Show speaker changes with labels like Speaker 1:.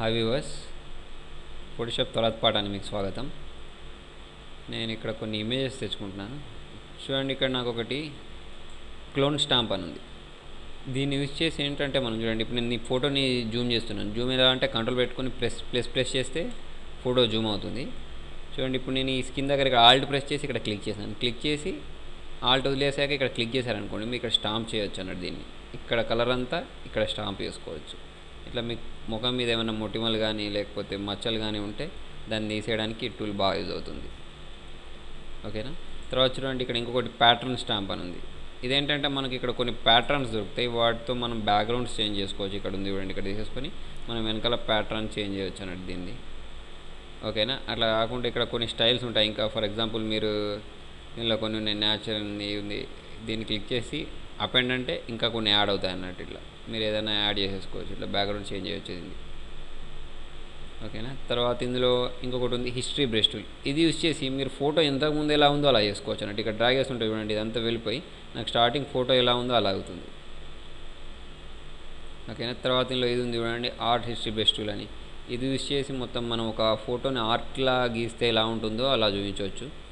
Speaker 1: hi viewers Photoshop తర్వాత పాఠానికి మీకు స్వాగతం నేను ఇక్కడ కొన్ని ఇమేజెస్ తెచ్చుకుంటున్నాను చూడండి ఇక్కడ నాకు ఒకటి క్లోన్ స్టాంప్ అని ఉంది దీన్ని యూజ్ చేసి ఏంటంటే మనం చూడండి ఇప్పుడు నేను ఈ ఫోటోని జూమ్ చేస్తున్నాను జూమ్ ఎలా అంటే కంట్రోల్ పెట్టుకొని ప్రెస్ ప్లస్ ప్రెస్ చేస్తే ఫోటో జూమ్ అవుతుంది చూడండి ఇప్పుడు నేను ఈ స్కిన్ దగ్గర ఇక్కడ ఆల్ట్ ప్రెస్ చేసి ఇక్కడ క్లిక్ చేశాను క్లిక్ చేసి ఆల్ట్ వదిలేసాక ఇక్కడ క్లిక్ చేశారనుకోండి మీరు ఇక్కడ స్టాంప్ చేయొచ్చు అన్నట్టు దీన్ని ఇక్కడ కలర్ అంతా ఇక్కడ స్టాంప్ చేసుకోవచ్చు ఇట్లా మీకు ముఖం మీద ఏమైనా మొటిమలు కానీ లేకపోతే మచ్చలు కానీ ఉంటే దాన్ని తీసేయడానికి ఈ టూల్ బాగా యూజ్ అవుతుంది ఓకేనా తర్వాత చూడండి ఇక్కడ ఇంకొకటి ప్యాటర్న్ స్టాంప్ అని ఉంది ఇదేంటంటే మనకి ఇక్కడ కొన్ని ప్యాటర్న్స్ దొరుకుతాయి వాటితో మనం బ్యాక్గ్రౌండ్స్ చేంజ్ చేసుకోవచ్చు ఇక్కడ ఉంది చూడండి ఇక్కడ తీసేసుకొని మనం వెనకాల ప్యాటర్న్ చేంజ్ చేయొచ్చు అన్నట్టు దీన్ని ఓకేనా అట్లా కాకుండా ఇక్కడ కొన్ని స్టైల్స్ ఉంటాయి ఇంకా ఫర్ ఎగ్జాంపుల్ మీరు దీనిలో కొన్ని ఉన్నాయి న్యాచురల్ ఉంది దీన్ని క్లిక్ చేసి అపెండ్ అంటే ఇంకా కొన్ని యాడ్ అవుతాయి అన్నట్టు ఇట్లా మీరు ఏదైనా యాడ్ చేసేసుకోవచ్చు ఇట్లా బ్యాక్గ్రౌండ్ చేంజ్ చేయొచ్చు ఇది ఓకేనా తర్వాత ఇందులో ఇంకొకటి ఉంది హిస్టరీ బ్రష్ టూల్ ఇది యూస్ చేసి మీరు ఫోటో ఎంతకు ముందు ఎలా ఉందో అలా చేసుకోవచ్చు అన్నట్టు ఇక్కడ డ్రాగ్ చేస్తుంటే చూడండి ఇదంతా వెళ్ళిపోయి నాకు స్టార్టింగ్ ఫోటో ఎలా ఉందో అలా అవుతుంది ఓకేనా తర్వాత ఇందులో ఇది ఉంది చూడండి ఆర్ట్ హిస్టరీ బ్రష్ టూల్ అని ఇది యూస్ చేసి మొత్తం మనం ఒక ఫోటోని ఆర్ట్లా గీస్తే ఎలా ఉంటుందో అలా చూపించవచ్చు